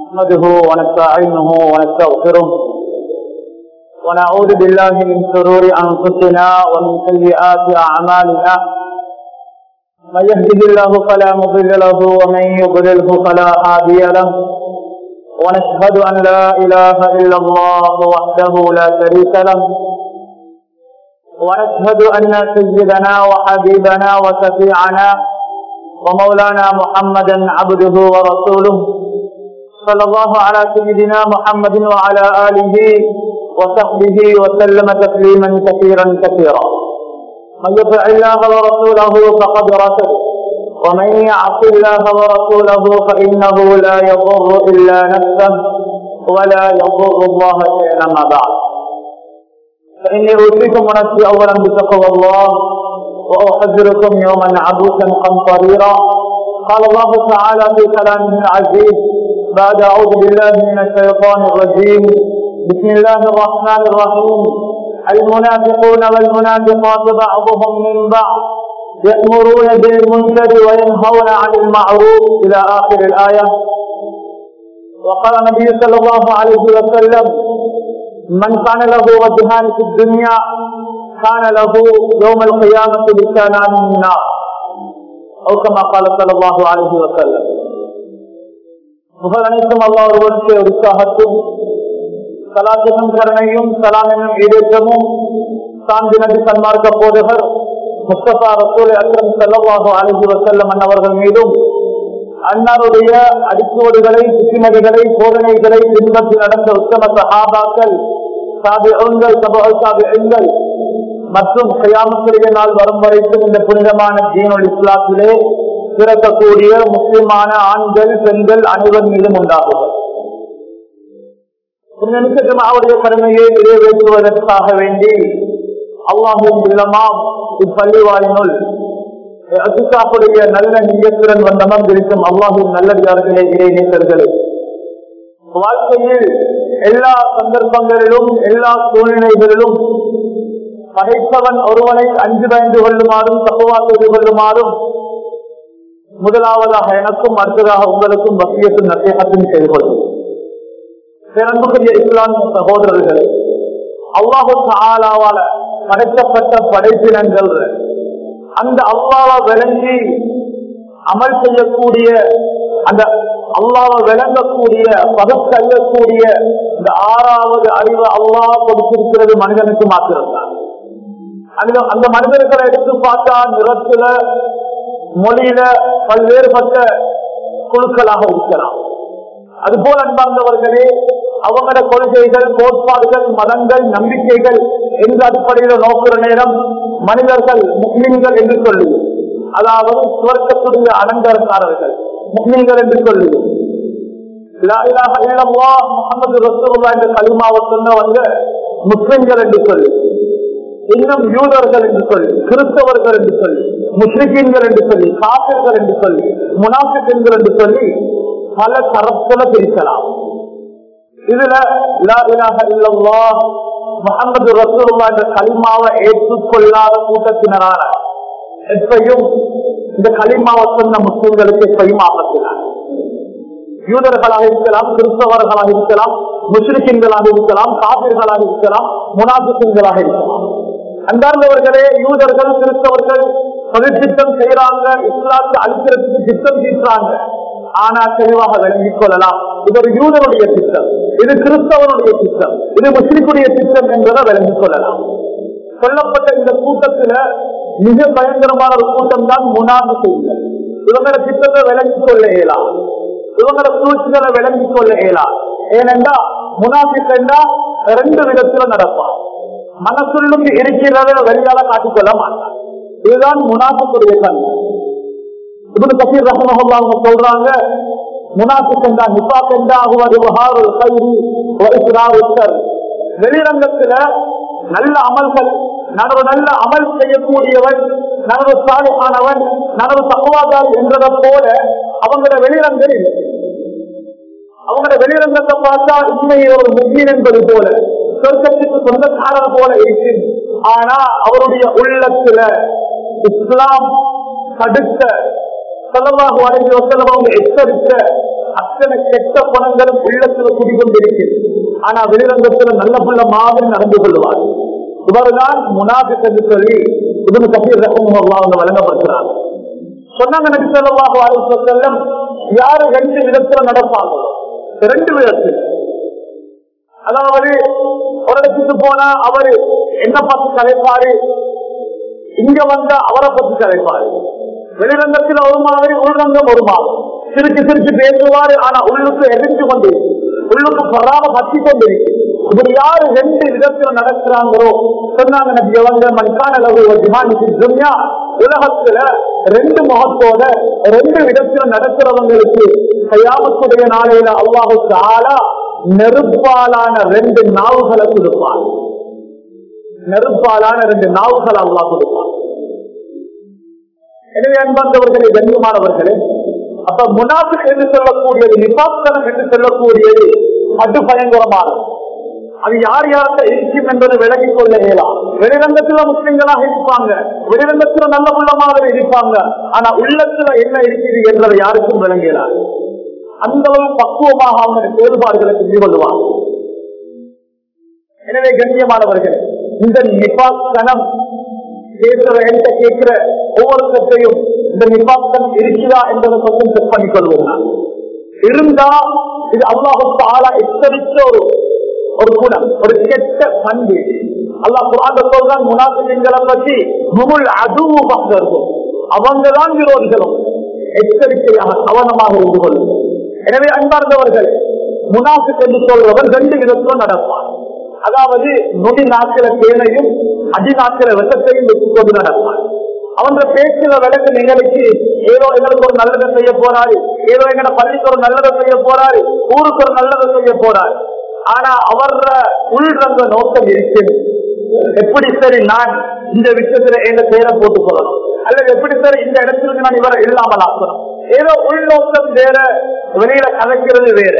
نحمده ونستعينه ونستغفره ونعوذ بالله من شرور أنفسنا ومن سيئات أعمالنا من يهده الله فلا مضل له ومن يضلله فلا هادي له ونشهد أن لا إله إلا الله وحده لا شريك له ونشهد أن سيدنا وحبيبنا وشفيعنا ومولانا محمدا عبده ورسوله صلى الله على سيدنا محمد وعلى آله وصحبه وسلم تسليما كثيرا كثيرا من يطع الله ورسوله فقد رشد ومن يعص الله ورسوله فإنه لا يضر إلا نفسه ولا يضر الله شيئا ما بعد فإني أوصيكم ونفسي أولا بتقوى الله وأحذركم يوما عبوسا قمطريرا قال الله تعالى في كلامه العزيز بعد أعوذ بالله من الشيطان الرجيم بسم الله الرحمن الرحيم المنافقون والمنافقات بعضهم من بعض يأمرون بالمنكر وينهون عن المعروف إلى آخر الآية وقال النبي صلى الله عليه وسلم من كان له وجهان في الدنيا كان له يوم القيامة لسانان من النار أو كما قال صلى الله عليه وسلم புகழ் அனைத்தும் அல்லா ஒருவருக்கு உற்சாகத்தும் சலாத்தினும் கருணையும் சலாமினும் ஈடேற்றமும் சாந்தி நபி சன்மார்க்க போதகர் முஸ்தபா ரசூல் அக்ரம் செல்லவாக அழகி வசல்லம் அன்னவர்கள் மீதும் அன்னாருடைய அடிச்சோடுகளை புத்திமதிகளை போதனைகளை பின்பற்றி நடந்த உத்தம சஹாபாக்கள் சாபிகள் சாபிகள் மற்றும் கயாமத்திலேயே நாள் வரும் வரைக்கும் இந்த புனிதமான ஜீனொல் இஸ்லாத்திலே பிறக்கக்கூடிய முஸ்லிமான ஆண்கள் பெண்கள் அனைவர் மீதும் உண்டாகும் அவருடைய கடமையை நிறைவேற்றுவதற்காக வேண்டி அல்லாஹின் இல்லமாம் இப்பள்ளிவாயினுள் அசுக்காப்புடைய நல்ல நியத்துடன் வந்தமம் இருக்கும் அல்லாஹின் நல்லடியார்களே இறை நேசர்களே வாழ்க்கையில் எல்லா சந்தர்ப்பங்களிலும் எல்லா சூழ்நிலைகளிலும் படைத்தவன் ஒருவனை அஞ்சு பயந்து கொள்ளுமாறும் தப்புவா செய்து கொள்ளுமாறும் முதலாவதாக எனக்கும் அடுத்ததாக உங்களுக்கும் வசியத்தின் நசேகத்தின் செய்து கொள்ளும் பிறந்துடைய இஸ்லாமிய சகோதரர்கள் அல்லாஹு ஆளாவால படைக்கப்பட்ட படைப்பினங்கள் அந்த அல்லாவை விளங்கி அமல் செய்யக்கூடிய அந்த அல்லாவை விளங்கக்கூடிய பகுத்தறியக்கூடிய இந்த ஆறாவது அறிவு அல்லாஹ் கொடுத்திருக்கிறது மனிதனுக்கு மாத்திருந்தான் அந்த அந்த மனிதர்களை எடுத்து பார்த்தா நிறத்துல மொழியில பல்வேறுபட்ட குழுக்களாக இருக்கலாம் அதுபோல் அன்பார்ந்தவர்களே அவங்களோட கொள்கைகள் கோட்பாடுகள் மதங்கள் நம்பிக்கைகள் எந்த அடிப்படையில் நோக்குற நேரம் மனிதர்கள் முஸ்லிம்கள் என்று சொல்லுது அதாவது சுவர்க்கத்துடைய அலங்காரக்காரர்கள் முஸ்லிம்கள் என்று சொல்லுது முகமது ரசூல்லா என்ற கலிமாவை சொன்னவங்க முஸ்லிம்கள் என்று சொல்லு இன்னும் யூதர்கள் என்று சொல்லி கிறிஸ்தவர்கள் என்று சொல்லி முஸ்லிம்கள் என்று சொல்லி காப்பர்கள் என்று சொல்லி முனாஃபிகன்கள் என்று சொல்லி பல தரப்புல பிரிக்கலாம் இதுல முகமது ரசூல்லா என்ற கலிமாவை ஏற்றுக்கொள்ளாத கூட்டத்தினரான எப்பையும் இந்த கலிமாவை சொன்ன முஸ்லிம்களுக்கு எப்பையும் ஆபத்தினார் யூதர்களாக இருக்கலாம் கிறிஸ்தவர்களாக இருக்கலாம் முஸ்லிம்களாக இருக்கலாம் காவிர்களாக இருக்கலாம் முனாபிக்கங்களாக இருக்கலாம் அன்பார்ந்தவர்களே யூதர்கள் கிறிஸ்தவர்கள் தொழிற்சித்தம் செய்யறாங்க இஸ்லாத்தை அழிக்கிறதுக்கு திட்டம் தீர்றாங்க ஆனா தெளிவாக விளங்கிக் கொள்ளலாம் இது ஒரு யூதருடைய திட்டம் இது கிறிஸ்தவனுடைய திட்டம் இது முஸ்லிமுடைய திட்டம் என்பதை விளங்கிக் கொள்ளலாம் சொல்லப்பட்ட இந்த கூட்டத்துல மிக பயங்கரமான ஒரு கூட்டம் தான் முனாபு செய்யுங்கள் இவங்களோட திட்டத்தை விளங்கிக் கொள்ள இயலாம் இவங்களோட சூழ்ச்சிகளை விளங்கிக் கொள்ள இயலாம் ஏனென்றா முனாபிக்கண்டா ரெண்டு விதத்துல நடப்பான் மனசுள்ளும் இருக்கிறத வெளியால காட்டிக்கொள்ள மாட்டான் இதுதான் முனாஃபிக்குடைய தன்மை இப்படி கசீர் ரஹமஹல்லா அவங்க சொல்றாங்க முனாஃபிக்கண்டா நிப்பாக்கண்டா அகுவது வஹாருல் கைரி வைஸ்ராவுத்தர் வெளிரங்கத்துல நல்ல அமல்கள் நனவு நல்ல அமல் செய்யக்கூடியவன் நனவு சாலையானவன் நனவு தகுவாதாரி என்றதை போல அவங்களோட வெளிரங்கள் இல்லை அவங்களோட வெளிரங்கத்தை பார்த்தா உண்மையை ஒரு முஸ்லீம் என்பது போல சொர்க்கத்துக்கு சொந்தக்காரர் போல இருக்கு ஆனா அவருடைய உள்ளத்துல இஸ்லாம் தடுக்க சொல்லமாக வழங்கி வசலம் அவங்க எச்சரித்த அத்தனை கெட்ட குணங்களும் உள்ளத்துல குடிகொண்டிருக்கு ஆனா வெளிரங்கத்துல நல்ல புள்ள மாதிரி நடந்து கொள்வார் இவர்தான் முனாபிக் என்று சொல்லி இதுன்னு கபீர் ரஹம் அவங்க வழங்கப்படுகிறார் சொன்னாங்க நபி ஸல்லல்லாஹு அலைஹி வஸல்லம் யாரு ரெண்டு விதத்துல நடப்பாங்க ரெண்டு விதத்தில் அதாவது ஒரு இடத்துக்கு போனா அவரு என்ன பார்த்து கலைப்பாரு இங்க வந்தா அவரை பத்தி கலைப்பாரு வெளிரங்கத்தில் ஒரு மாதிரி உள்ரங்கம் ஒரு மாதிரி சிரிச்சு சிரிச்சு பேசுவாரு ஆனா உள்ளுக்கு எரிஞ்சு கொண்டு உள்ளுக்கு பராம பத்தி கொண்டு இப்படி யாரு ரெண்டு விதத்துல நடக்கிறாங்களோ சொன்னாங்க நபி அவங்க மணிக்கான அளவு திமானிக்கு துன்யா உலகத்துல ரெண்டு முகத்தோட ரெண்டு விதத்துல நடக்கிறவங்களுக்கு கையாமத்துடைய நாளையில அல்லாஹு தாலா நெருப்பாலான ரெண்டு நாவுகளை கொடுப்பான் நெருப்பாலான ரெண்டு நாவுகளை அல்லாஹ் கொடுப்பான் எனவே அன்பந்தவர்களே கண்ணியமானவர்களே அப்ப முனாஃபிக் என்று சொல்லக்கூடியது நிபாசனம் என்று சொல்லக்கூடியது அது பயங்கரமானது அது யார் யார்கிட்ட இருக்கும் என்பதை விலகிக் கொள்ள இயலாம் வெளிரங்கத்துல முஸ்லிம்களாக இருப்பாங்க வெளிரங்கத்துல நல்ல உள்ளமாக இருப்பாங்க ஆனா உள்ளத்துல என்ன இருக்குது என்பதை யாருக்கும் விளங்கலாம் அந்த அளவு பக்குவமாக அவங்க வேறுபாடுகளை செஞ்சு கொள்வாங்க எனவே கண்ணியமானவர்கள் இந்த நிபாசனம் கேட்கிற என்கிட்ட கேட்கிற ஒவ்வொருத்தையும் இந்த நிபாசனம் இருக்குதா என்பதை கொஞ்சம் செக் பண்ணிக் கொள்வோம் நான். இருந்தா இது அல்லாஹு தாலா எச்சரித்த ஒரு ஒரு குணம் ஒரு கெட்ட பண்பு அல்லாஹ் குரான் சொல்றான் முனாபிகளை பற்றி முமுல் அதுவு பக்தர்கள் அவங்க தான் விரோதிகளும் எச்சரிக்கையாக கவனமாக இருந்து கொள்ளும் எனவே அன்பார்ந்தவர்கள் முனாஃபிக் என்று சொல்றவர் ரெண்டு விதத்திலும் நடப்பார் அதாவது நொடி நாட்கள தேனையும் அடி நாட்கள விஷத்தையும் வச்சுக் கொண்டு நடப்பார் அவங்க பேச்சுல விளக்கு நிகழ்ச்சி ஏதோ எங்களுக்கு ஒரு நல்லதை செய்ய போறாரு ஏதோ எங்கட பள்ளிக்கு ஒரு நல்லதை செய்ய போறாரு ஊருக்கு ஒரு நல்லதை செய்ய போறாரு ஆனா அவர உள்ரங்க நோக்கம் இருக்குது எப்படி சரி நான் இந்த விஷயத்துல எங்க பேரை போட்டு போகணும் அல்லது எப்படி சரி இந்த இடத்திற்கு நான் இவரை இல்லாமல் ஆக்கணும் ஏதோ உள்நோக்கம் வேற வெளியில கலைக்கிறது வேற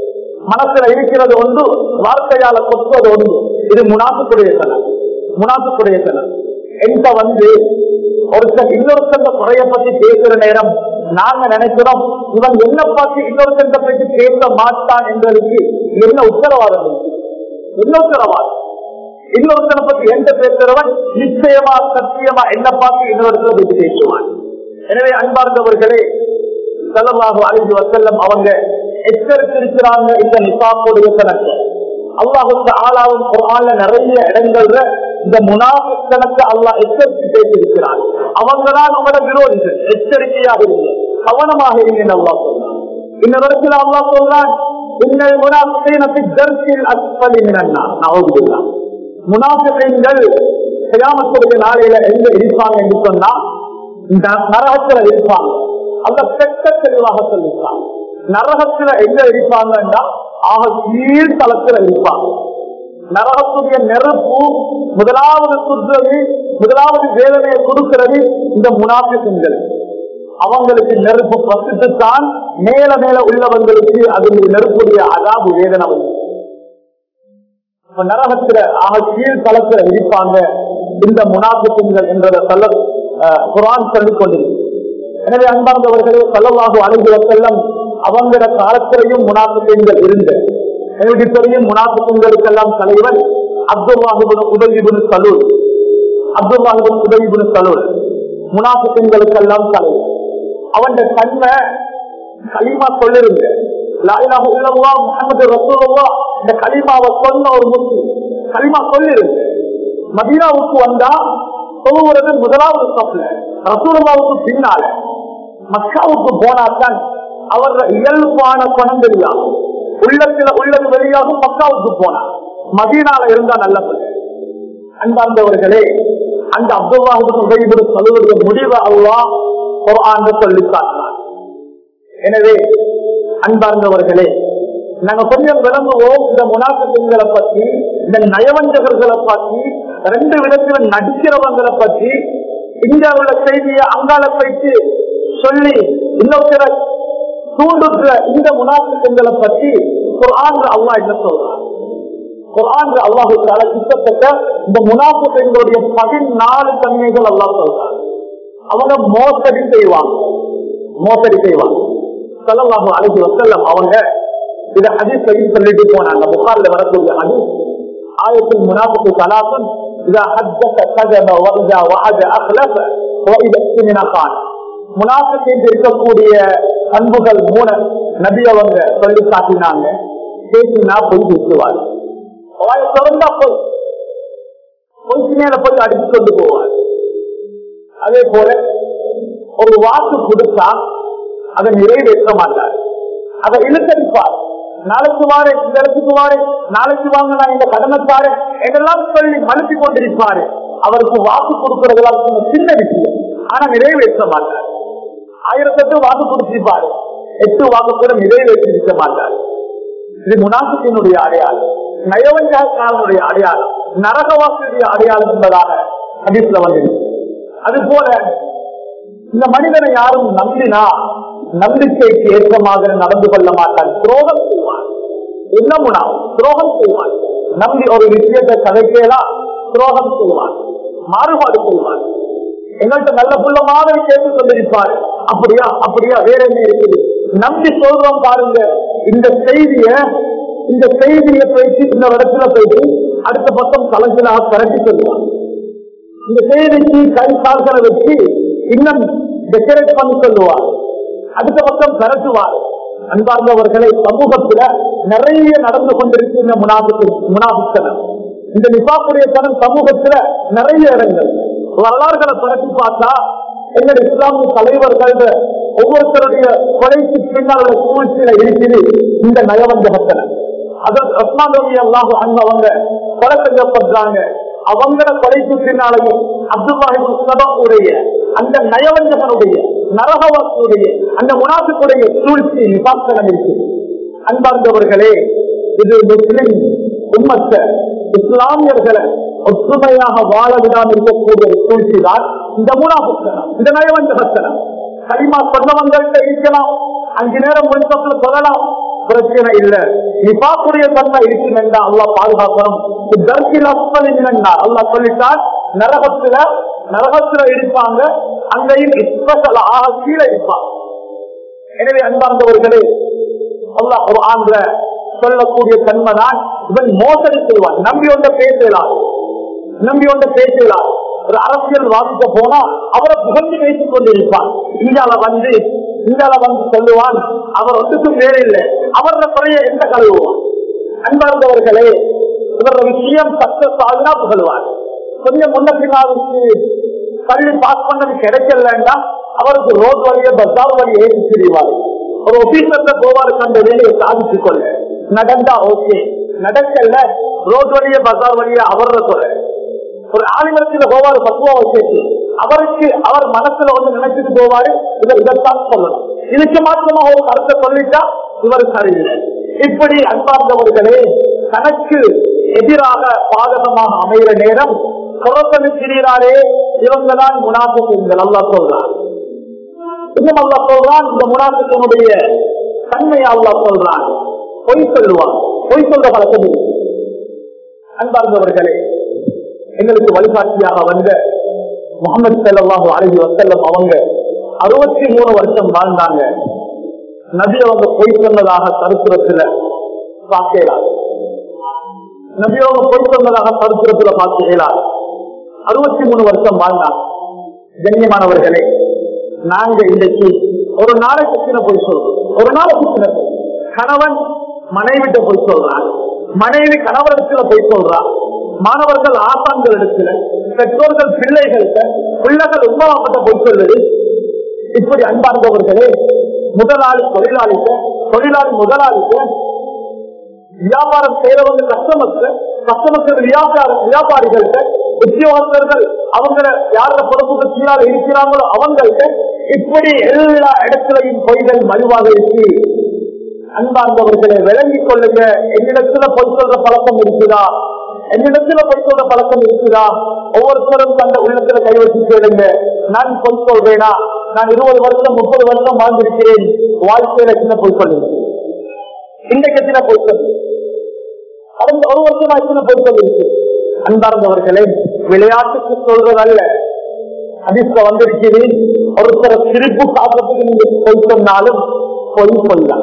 மனசுல இருக்கிறது ஒன்று வார்த்தையால கொத்துவது ஒன்று இது முனாசுக்குடைய தனம் முனாசுக்குடைய தனம் என்கிட்ட வந்து ஒருத்தன் இன்னொருத்தந்த குறைய பத்தி பேசுற நேரம் நாங்க நினைக்கிறோம் இவன் என்ன பார்த்து இன்னொருத்தந்த பற்றி பேச மாட்டான் என்பதற்கு என்ன உத்தரவாதம் இருக்கு? என்ன உத்தரவாதம் இன்னொருத்தனை பத்தி எந்த பேசுறவன் நிச்சயமா சத்தியமா என்ன பார்த்து இன்னொருத்தரை பற்றி பேசுவான் எனவே அன்பார்ந்தவர்களே செல்லமாக அழிஞ்சு வசல்லம் அவங்க எச்சரித்திருக்கிறாங்க இந்த நிசாப்புடைய கணக்கு அல்லாஹுக்கு ஆளாவும் குரான்ல நிறைய இடங்கள்ல இந்த முனாஃபிக் கணக்கு அல்லாஹ் எச்சரித்து பேசியிருக்கிறார் அவங்க தான் நம்மளோட விரோதிகள் எச்சரிக்கையாக இருங்க கவனமாக இருங்க அல்லாஹ் சொல்றான் இன்னொரு இடத்துல அல்லாஹ் சொல்றான் இன்னல் முனாஃபிகீன தர்சில் அஸ்ஃபலி மினன் நார் நவுதுபில்லாஹ் முனாஃபிகீன்கள் கியாமத்துடைய நாளையில எங்க இருப்பாங்க என்று சொன்னா இந்த நரகத்துல இருப்பாங்க அந்த பெற்ற தெளிவாக சொல்லிருக்காங்க நரகத்துல எங்க இருப்பாங்கன்னா ஆக கீழ் தளத்துல இருப்பாங்க நரகத்துடைய நெருப்பு முதலாவது சுற்றுறது முதலாவது வேதனையை கொடுக்கிறது இந்த முனாபிசங்கள் அவங்களுக்கு நெருப்பு பசித்துத்தான் மேல மேல உள்ளவங்களுக்கு அது நெருப்புடைய அதாபு வேதனை வந்து இப்ப நரகத்துல ஆக கீழ் தளத்துல இருப்பாங்க இந்த முனாபிசங்கள் என்றதை சொல்ல அஹ், குரான் சொல்லிக் கொண்டிருக்கு எனவே அன்பார்ந்தவர்களே சொல்லவாக அணுகுவ செல்லம் அவங்கள காலத்திலையும் முனாபிசங்கள் இருந்த எனக்கு தெரியும் முனாபிசங்களுக்கெல்லாம் தலைவர் அப்துல்லாஹிபின் உதவிபின் சலூர் அப்துல்லாஹிபின் உதவிபின் சலூர் முனாபிசங்களுக்கெல்லாம் தலைவர் அவன் தன்மை களிமா சொல்லிருங்க லாயிலாக உள்ளவா முகமது ரசூலுல்லா இந்த களிமாவை சொன்ன ஒரு முஸ்லிம் களிமா சொல்லிருங்க மதீனாவுக்கு வந்தா சொல்லுவது முதலாவது ஸ்டெப்ல ரசூலுல்லாவுக்கு பின்னால மக்காவுக்கு போனாதான் அவர இயல்பான குணம் தெரியாகும் உள்ளத்துல உள்ளது வெளியாகும் மக்காவுக்கு போனார் மதீனால இருந்தா நல்ல பிள்ளை. அன்பார்ந்தவர்களே அந்த அப்துல்லாஹுக்கு உதவி சொல்லுவதற்கு முடிவு அல்லா ஒரு ஆண்டு சொல்லி காட்டினார் எனவே அன்பார்ந்தவர்களே நாங்க கொஞ்சம் விளங்குவோம் இந்த முனாசத்துங்களை பற்றி இந்த நயவஞ்சகர்களை பற்றி ரெண்டு விதத்துல நடிக்கிறவங்களை பற்றி இங்க உள்ள செய்தியை அங்கால போயிட்டு சொல்லி இன்னொருத்தர தூண்டுற இந்த முனாசத்துங்களை பற்றி குர்ஆன்ல அல்லாஹ் என்ன சொல்றான் குர்ஆன்ல அல்லாஹு தஆலா கிட்டத்தட்ட இந்த முனாஃபிகளுடைய பதினாலு தன்மைகள் அல்லாஹ் சொல்றான் அவங்க மோசடி செய்வாங்க மோசடி செய்வாங்க சல்லல்லாஹு அலைஹி வஸல்லம் அவங்க இத ஹதீஸ் சொல்லிட்டு போனாங்க புகார்ல வரக்கூடிய ஹதீஸ் ஆயத்தில் முனாஃபிக்கு சலாத்துன் இதா ஹத்தஸ கதப வஇதா வஅத அக்லஃப வஇதா இஸ்மினா கான் முனாஃபிக்கின் இருக்கக்கூடிய அன்புகள் மூணு நபி அவங்க சொல்லி காட்டினாங்க பேசினா பொய் பேசுவார் வாய திறந்தா பொய் பொய்க்கு மேல போய் அடிச்சு கொண்டு போவார் அதே போல ஒரு வாக்கு கொடுத்தா அதை நிறைவேற்ற மாட்டார் அதை இழுத்தடிப்பார் நாளைக்கு வாரு இந்த இடத்துக்கு வாரு நாளைக்கு வாங்க நான் இந்த கடனை தாரு என்றெல்லாம் சொல்லி மலுப்பி கொண்டிருப்பாரு அவருக்கு வாக்கு கொடுக்கறதெல்லாம் கொஞ்சம் சின்ன விஷயம் ஆனா நிறைவேற்ற மாட்டார் ஆயிரத்தெட்டு வாக்கு கொடுத்திருப்பாரு எட்டு வாக்கு கூட நிறைவேற்றிருக்க மாட்டார் இது முனாசித்தினுடைய அடையாளம் நயவஞ்சாக்காரனுடைய அடையாளம் நரகவாசியுடைய அடையாளம் என்பதாக ஹதீஸ்ல வந்திருக்கு அது போல இந்த மனிதனை யாரும் நம்பினா நம்பிக்கைக்கு ஏற்றமாக நடந்து கொள்ள மாட்டான் துரோகம் செய்வான் என்ன முனா துரோகம் செய்வான் நம்பி ஒரு விஷயத்தை கதைக்கலாம் துரோகம் செய்வான் மாறுபாடு செய்வான் எங்கள்கிட்ட நல்ல புள்ள மாதிரி கேட்டு கொண்டிருப்பாரு அப்படியா அப்படியா வேற என்ன இருக்குது நம்பி சொல்றோம் பாருங்க இந்த செய்திய இந்த செய்தியை போயிட்டு இந்த இடத்துல போயிட்டு அடுத்த பக்கம் கலங்களாக கரட்டி சொல்லுவான் இந்த செய்திக்கு கை கால்களை வச்சு இன்னும் டெக்கரேட் பண்ணி சொல்லுவார் அடுத்த பக்கம் கரட்டுவார் அன்பார்ந்தவர்களை சமூகத்துல நிறைய நடந்து கொண்டிருக்கின்ற முனாபிக்கு முனாபித்தனம் இந்த நிபாக்குடைய தனம் சமூகத்துல நிறைய இடங்கள் வரலாறுகளை பரப்பி பார்த்தா எங்கள் இஸ்லாமிய தலைவர்கள் ஒவ்வொருத்தருடைய கொலைக்கு பின்னால் உள்ள சூழ்ச்சியில இருக்குது இந்த நயவஞ்சகத்தனம் அதற்கு ரஸ்மான் ரவி அல்லாஹ் அவங்க கொலை செய்யப்படுறாங்க அவங்கள கொலைக்கு பின்னாலையும் அப்துல்லாஹிடைய அந்த நயவஞ்சகனுடைய நரகவாசியுடைய அந்த முனாசுக்குடைய சூழ்ச்சி விசாசனம் இருக்கு அன்பார்ந்தவர்களே இது முஸ்லிம் உம்மத்த இஸ்லாமியர்களை ஒற்றுமையாக வாழ விடாமல் இருக்கக்கூடிய சூழ்ச்சி தான் இந்த முனாபுத்தனம் இந்த நயவஞ்சகத்தனம் களிமா சொன்னவங்கள்ட்ட இருக்கலாம் அஞ்சு நேரம் முன்சத்துல சொல்லலாம் பிரச்சனை இல்ல நிபாக்குடைய தன்மை இருக்கும் என்றா அல்லா பாதுகாக்கணும் தர்கில் அஸ்பலி மினன்னார் அல்லா சொல்லிட்டால் நரகத்துல நரகத்துல இருப்பாங்க அங்கேயும் இஸ்பசல் ஆக கீழே இருப்பாங்க எனவே அன்பார்ந்தவர்களே அல்லாஹ் ஒரு ஆண்ட சொல்லக்கூடிய தன்மை தான் இவன் மோசடி செய்வான் நம்பி ஒன்ற பேசலாம் நம்பி ஒன்ற பேசலாம் ஒரு அரசியல் வாதிக்க போனா அவரை புகழ்ந்து பேசிக் கொண்டிருப்பான் இந்தியால வந்து இந்தியால வந்து சொல்லுவான் அவர் ஒன்றுக்கும் வேறு இல்லை அவரோட குறைய எந்த கழுவுவான் அன்பார்ந்தவர்களே இவரோட விஷயம் சக்சஸ் ஆகுனா புகழ்வார் கொஞ்சம் முன்ன பின்னாவுக்கு கல்வி பாஸ் பண்ணது கிடைக்கலன்னா அவருக்கு ரோட் வழிய பஸ்ஸார் வழியை ஏற்றி தெரிவார் ஒரு ஒபீசர்ல போவாரு அந்த வேலையை சாதித்துக் கொள்ள நடந்தா ஓகே நடக்கல ரோட் வழிய பஸ்ஸார் வழிய அவரோட சொல்ல ஒரு ஆளுநரத்துல போவாரு பக்குவாவை சேர்த்து அவருக்கு அவர் மனசுல ஒண்ணு நினைச்சிட்டு போவாரு இதை இதைத்தான் சொல்லணும் இதுக்கு மாத்திரமா ஒரு கருத்தை சொல்லிட்டா இவர் சரியில்லை இப்படி அன்பார்ந்தவர்களே தனக்கு எதிராக பாதகமாக அமைகிற நேரம் புறக்கணிக்கிறீராரே இவங்க தான் முனாபிகள் அல்லா சொல்றார் இன்னும் அல்லா சொல்றான் இந்த முனாபிக்கனுடைய தன்மையை அல்லா சொல்றான் பொய் சொல்லுவான் பொய் சொல்ற பழக்கம் இருக்கு அன்பார்ந்தவர்களே எங்களுக்கு வழிகாட்டியாக வந்த முகமது சல்லாஹூ அலஹி வசல்லம் அவங்க அறுபத்தி மூணு வருஷம் வாழ்ந்தாங்க நபி அவங்க பொய் சொன்னதாக சரித்திரத்துல பார்க்கலாம் நபி அவங்க பொய் சொன்னதாக சரித்திரத்துல பார்க்கலாம் அறுபத்தி மூணு வருஷம் வாழ்ந்தாங்க கண்ணியமானவர்களே நாங்க இன்றைக்கு ஒரு நாளைக்கு சின்ன பொய் சொல்றோம் ஒரு நாளைக்கு சின்ன பொய். கணவன் மனைவிட்ட பொய் சொல்றான் மனைவி கணவரிடத்துல பொய் சொல்றான் மாணவர்கள் ஆசான்கள் இடத்துல பெற்றோர்கள் பிள்ளைகள்கிட்ட பிள்ளைகள் உண்மாவட்ட பொய் சொல்லுது இப்படி அன்பார்ந்தவர்களே முதலாளி தொழிலாளிக்கு தொழிலாளி முதலாளிக்கு வியாபாரம் செய்யறவங்க கஸ்டமர்ஸ் கஸ்டமர்கள் வியாபார வியாபாரிகள்கிட்ட உத்தியோகஸ்தர்கள் அவங்க யாரோட பொறுப்புக்கு கீழாக இருக்கிறாங்களோ அவங்கள்ட்ட இப்படி எல்லா இடத்துலையும் பொய்கள் மலிவாக இருக்கு அன்பார்ந்தவர்களை விளங்கிக் கொள்ளுங்க என்னிடத்துல பொய் சொல்ற பழக்கம் இருக்குதா என்னிடத்துல பொய் சொல்ற பழக்கம் இருக்குதா ஒவ்வொருத்தரும் தந்த உள்ளத்துல கை வச்சு கேளுங்க நான் பொய் சொல்றேனா நான் இருபது வருஷம் முப்பது வருஷம் வாழ்ந்திருக்கிறேன் வாழ்க்கையில சின்ன பொய் சொல்லுங்க இன்றைக்கு சின்ன பொய் சொல்லு கடந்த ஒரு வருஷமா சின்ன பொய் சொல்லிருக்கு அன்பார்ந்தவர்களே விளையாட்டுக்கு சொல்றதல்ல அதிர்ஷ்ட வந்திருக்கிறேன் ஒருத்தர சிரிப்பு காப்பத்துக்கு நீங்க பொய் சொன்னாலும் பொய் பொய்தான்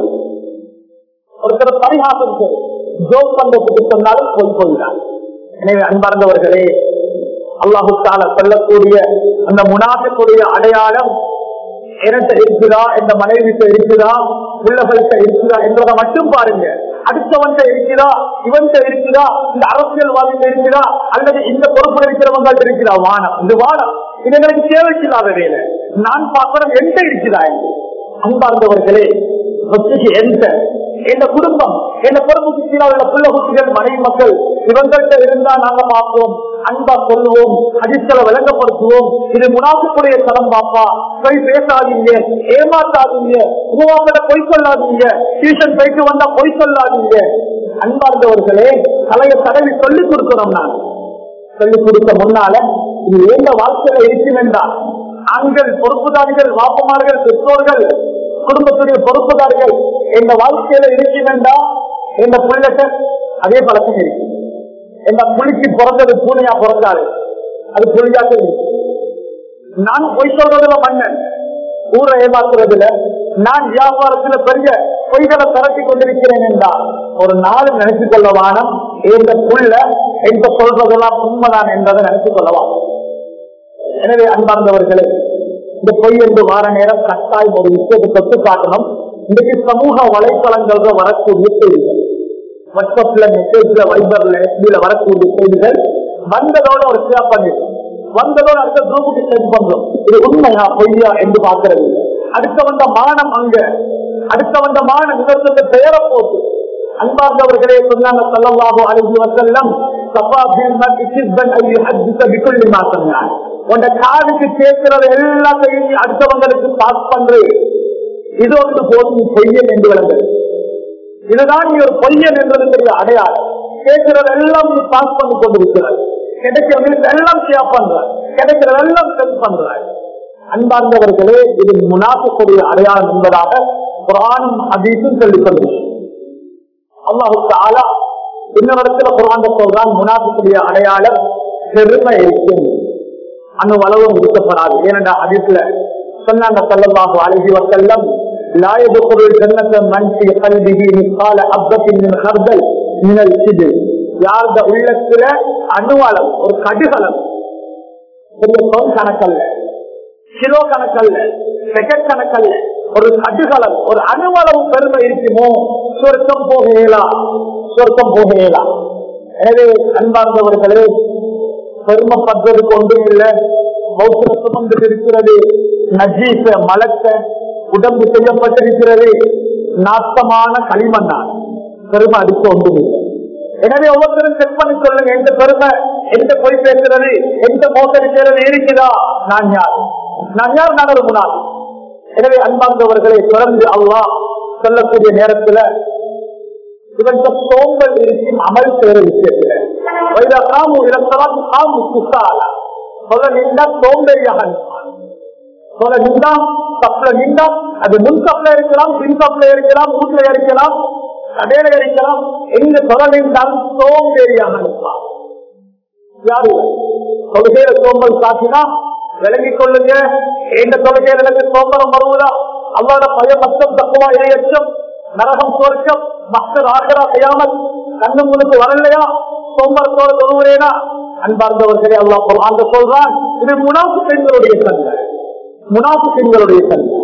ஒருத்தர் பரிகாசம் செய்யும் ஜோக் பண்றதுக்கு சொன்னாலும் பொய் பொய்தான் எனவே அன்பார்ந்தவர்களே அல்லாஹுக்கால சொல்லக்கூடிய அந்த முனாஃபிக்குடைய அடையாளம் என்கிட்ட இருக்குதா இந்த மனைவிட்ட இருக்குதா பிள்ளைகள்கிட்ட இருக்குதா என்றதை மட்டும் பாருங்க அடுத்தவன்கிட்ட இருக்குதா இவன்கிட்ட இருக்குதா இந்த அரசியல்வாதிகிட்ட இருக்குதா அல்லது இந்த பொறுப்புல இருக்கிறவங்கள்ட்ட இருக்குதா வானம் இந்த வானம் இது எங்களுக்கு தேவையில்லாத வேலை நான் பார்க்கிறேன் எந்த இருக்குதா என்று அன்பார்ந்தவர்களே சொத்துக்கு எந்த எந்த குடும்பம் எந்த பொறுப்புக்கு கீழே உள்ள பிள்ளை குட்டிகள் மனைவி மக்கள் இவங்கள்ட்ட இருந்தா நாங்க பார்ப்போம் அன்பா சொல்லுவோம் அதிர்ஷ்டலை விளங்கப்படுத்துவோம் இது முனாசுக்குடைய தரம் பாப்பா போய் பேசாதீங்க ஏமாத்தாதீங்க உருவாங்கட பொய் சொல்லாதீங்க டியூஷன் போயிட்டு வந்தா பொய் சொல்லாதீங்க அன்பார்ந்தவர்களே தலையை தடவி சொல்லிக் கொடுக்கணும் நான் சொல்லிக் கொடுக்க முன்னால இது எந்த வாழ்க்கையில இருக்கும் என்றால் ஆண்கள் பொறுப்புதாரிகள் வாப்பமார்கள் பெற்றோர்கள் குடும்பத்துடைய பொறுப்புதாரிகள் இந்த வாழ்க்கையில இருக்கும் என்றா இந்த புள்ளட்ட அதே பழக்கம் இருக்கு இந்த புலிக்கு பிறந்தது பூனையா பிறந்தாரு அது புலியாக இருக்கு நான் பொய் சொல்றதுல மன்னன் ஊரை ஏமாத்துறதுல நான் வியாபாரத்துல பெரிய பொய்களை திரட்டி கொண்டிருக்கிறேன் என்றால் ஒரு நாள் நினைச்சு கொள்ள வானம் இந்த புள்ள எந்த சொல்றதெல்லாம் உண்மைதான் என்பதை நினைச்சு கொள்ளலாம் எனவே அன்பார்ந்தவர்களே இந்த பொய் என்று வார நேரம் கட்டாயம் ஒரு விஷயத்தை தொட்டு காட்டணும் இன்றைக்கு சமூக வலைத்தளங்கள்ல வரக்கூடிய செய்திகள் வாட்ஸ்அப்ல மெசேஜ்ல வைபர்ல எஸ்பில வரக்கூடிய செய்திகள் வந்ததோட ஒரு ஷேர் பண்ணிடும் வந்ததோட அடுத்த குரூப்புக்கு சென்ட் பண்றோம் இது உண்மையா பொய்யா என்று பார்க்கிறது அடுத்த வந்த மானம் அங்க அடுத்த வந்த மானம் இவர்களுக்கு பெயரை போட்டு அன்பார்ந்தவர்களே சொன்னாங்க சல்லல்லாஹு அலைஹி வஸல்லம் சஃபா பின் மர்இ கிஸ்பன் ஐ யுஹத்திஸ பிகுல்லி மா சமிஅ உன்ட காதுக்கு கேட்கிறது எல்லாத்தையும் நீ அடுத்தவங்களுக்கு பாஸ் பண்று இது ஒன்று போதும் நீ பொய்யன் என்று விளங்குது இதுதான் நீ ஒரு பொய்யன் என்பதற்குரிய அடையாளம் கேட்கிறது எல்லாம் நீ பாஸ் பண்ணி கொண்டிருக்கிறார் கிடைக்கிறவங்களுக்கு எல்லாம் ஷேர் பண்ற கிடைக்கிறது எல்லாம் சென்ட் பண்ற அன்பார்ந்தவர்களே இது முனாஃபிக்குடைய அடையாளம் என்பதாக குரானும் அதீசும் சொல்லிக் கொள்கிறது அல்லாஹுக்கு ஆலா இன்னொருத்துல குரான் சொல்றான் முனாஃபிக்குடைய அடையாளம் பெருமை இருக்கும் அணு அளவும் இருக்கப்படாது ஏனென்றா அதிசல சொன்னாங்க சல்லல்லாஹு அலைஹி வஸல்லம் لا يدخل الجنة من في قلبه مثقال حبة من خردل من الكبر யாருடைய உள்ளத்துல அணுவளம் ஒரு கடுகளம் பெரிய சொல் கணக்கல்ல கிலோ கணக்கல்ல செகண்ட் கணக்கல்ல ஒரு கடுகளம் ஒரு அணுவளவு பெருமை இருக்குமோ சொர்க்கம் போகையலா சொர்க்கம் போகையலா எனவே அன்பார்ந்தவர்களே பெருமைப்படுறதுக்கு ஒன்றும் இல்லை மௌத்திர சுமந்து இருக்கிறது நஜீச மலக்க உடம்பு செய்யப்பட்டிருக்கிறது நாட்டமான களிமண்ணால் பெருமை அடிக்க ஒன்றும் இல்லை எனவே ஒவ்வொருத்தரும் செக் பண்ணி சொல்லுங்க எந்த பெருமை எந்த பொய் பேசுறது எந்த மோசடி செய்யறது இருக்குதா நான் யார் நான் யார் நான் ஒரு முன்னாள் எனவே அன்பார்ந்தவர்களை தொடர்ந்து அல்லாஹ் சொல்லக்கூடிய நேரத்துல இவங்க சோம்பல் இருக்கும் அமல் செய்யற விஷயத்துல வைரா காமு இலக்கணம் காமு குசாலா சொல்ல நின்றா சோம்பேறியாக இருப்பான் சொல்ல நின்றா தப்புல நின்றா அது முன் தப்புல இருக்கலாம் பின் தப்புல இருக்கலாம் வீட்டுல இருக்கலாம் கடையில இருக்கலாம் எங்க சொல்ல நின்றால் சோம்பேறியாக இருப்பான் யாரு தொழுகையில சோம்பல் காட்டினா விளங்கிக் கொள்ளுங்க எந்த தொழுகையில எனக்கு சோம்பரம் வருவதா அல்லாத பய மத்தம் தப்புவா இணையச்சம் நரகம் சுவர்க்கம் மக்கள் ஆகிறா செய்யாமல் கண்ணு முனுக்கு வரலையா சோம்பரத்தோட தொழுகிறேனா அன்பார்ந்தவர்களே அல்லா அந்த சொல்றான் இது முனாசு பெண்களுடைய தன்மை முனாசு பெண்களுடைய தன்மை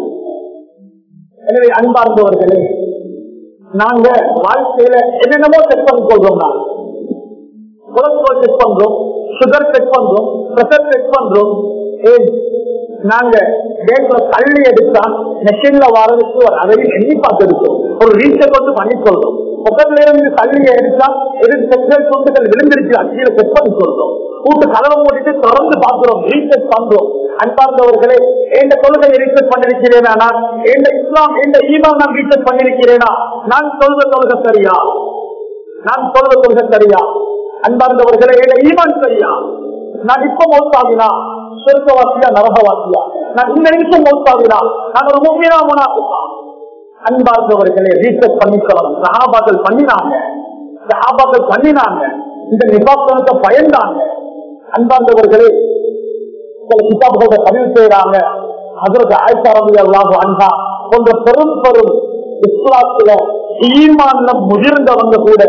எனவே அன்பார்ந்தவர்களே நாங்க வாழ்க்கையில என்னென்னமோ செக் பண்ணி கொள்றோம் நான் கொலஸ்ட்ரால் செக் பண்றோம் சுகர் செக் பண்றோம் பிரஷர் செக் பண்றோம் ஏன் நாங்க பேங்க்ல தள்ளி எடுத்தா மெஷின்ல வரதுக்கு ஒரு அதையும் எண்ணி பார்த்துருக்கோம் ஒரு ரீச்சை கொண்டு பண்ணி சொல்றோம் பக்கத்துல இருந்து தள்ளிய எடுத்தா எது செக்ஷுவல் துண்டுகள் விழுந்துருச்சு அச்சியில செக் பண்ணி சொல்றோம் கூட்டு கதவை மூடிட்டு தொடர்ந்து பார்க்கிறோம் ரீசெட் பண்றோம் அன்பார்ந்தவர்களே எந்த கொள்கை ரீசெட் பண்ணிருக்கிறேனா நான் எந்த இஸ்லாம் எந்த ஈமான் நான் ரீசெட் பண்ணிருக்கிறேனா நான் சொல்ற கொள்கை சரியா நான் சொல்ற கொள்கை சரியா அன்பார்ந்தவர்களே எந்த ஈமான் சரியா நான் இப்ப மௌத்தாகினா சொர்க்கவாசியா நரகவாசியா நான் இந்த நிமிஷம் மௌத்தாகினா நான் ஒரு முக்கியமா முனாஃபிகா அன்பார்ந்தவர்களை ரீசர்ச் பண்ணிக்கலாம் சஹாபாக்கள் பண்ணினாங்க சஹாபாக்கள் பண்ணினாங்க இந்த நிபாசனத்தை பயந்தாங்க அன்பார்ந்தவர்களே சில கிதாபுகளை பதிவு செய்யறாங்க அதற்கு ஆயிரத்தி அறுபது அல்லாஹ் அன்பா போன்ற பெரும் பெரும் இஸ்லாத்துல ஈமான்ல முதிர்ந்தவங்க கூட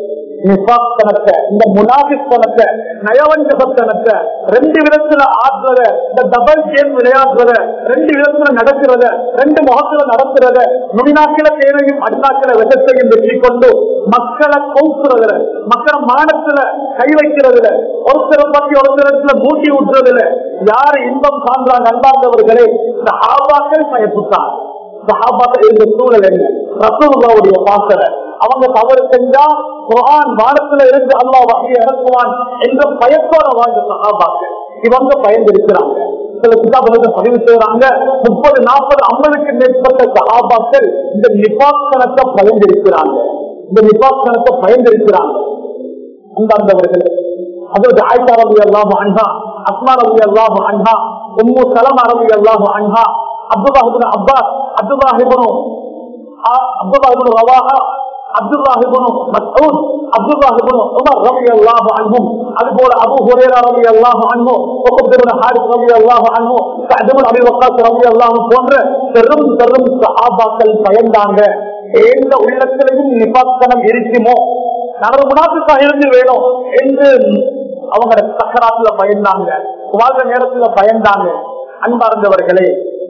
நிபாத்தனத்தை இந்த முனாபித்தனத்தை நயவஞ்சகத்தனத்தை ரெண்டு விதத்துல ஆடுறத இந்த டபுள் கேம் விளையாடுறத ரெண்டு விதத்துல நடக்கிறத ரெண்டு முகத்துல நடக்கிறத நுடிநாக்கில தேவையும் அண்ணாக்கில விதத்தையும் வெற்றி கொண்டு மக்களை கவுக்குறதுல மக்களை மானத்துல கை வைக்கிறதுல ஒருத்தரை பத்தி ஒருத்தரத்துல மூட்டி விட்டுறதுல யாரு இன்பம் காண்றாங்க அன்பார்ந்தவர்களே இந்த ஆபாக்கள் பயப்புத்தார் சஹாபாக்கள் இருந்த சூழல் என்ன ரசூலுல்லாவுடைய பாசனை அவங்க தவறு செஞ்சா குரான் வானத்துல இருந்து அல்லாஹ் வகையை இறக்குவான் என்ற பயத்தோட வாழ்ந்த சஹாபாக்கள் இவங்க பயந்திருக்கிறாங்க சில கிதாபுகளை பதிவு செய்யறாங்க முப்பது நாற்பது ஐம்பதுக்கு மேற்பட்ட சஹாபாக்கள் இந்த நிபாசனத்தை பயந்திருக்கிறாங்க இந்த நிபாசனத்தை பயந்திருக்கிறாங்க அந்தாண்டவர்கள் அதாவது ஆயிஷா ரவி அல்லாஹு அன்ஹா அஸ்மா ரவி அல்லாஹு அன்ஹா உம்மு சலமா ரவி அல்லாஹு அன்ஹா Abdullah ibn Abbas Abdullah ibn Abdullah ibn Rawaha Abdullah ibn Masood Abdullah ibn Umar ரலியல்லாஹு அன்ஹும் அதுபோல அபூ ஹுரைரா ரலியல்லாஹு அன்ஹு உக்பத் இப்னு ஹாரிஸ் ரலியல்லாஹு அன்ஹு சஅத் இப்னு அபீ வக்காஸ் ரலியல்லாஹு போன்ற பெரும் பெரும் சஹாபாக்கள் பயந்தாங்க எந்த உள்ளத்திலையும் நிபாத்தனம் இருக்குமோ நான் முனாஃபிக்கா இருந்து வேணும் என்று அவங்க சக்கராத்துல பயந்தாங்க வாழ்ற நேரத்துல பயந்தாங்க அன்பார்ந்தவர்களே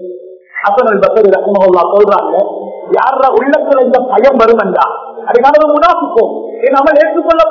ஹசனல் பசரி ரஹ்மஹுல்லா சொல்றாங்க யார உள்ளத்துல இந்த பயம் வரும் என்றா அதுக்காக முனாஃபிக்கும் நம்ம ஏற்றுக்கொள்ள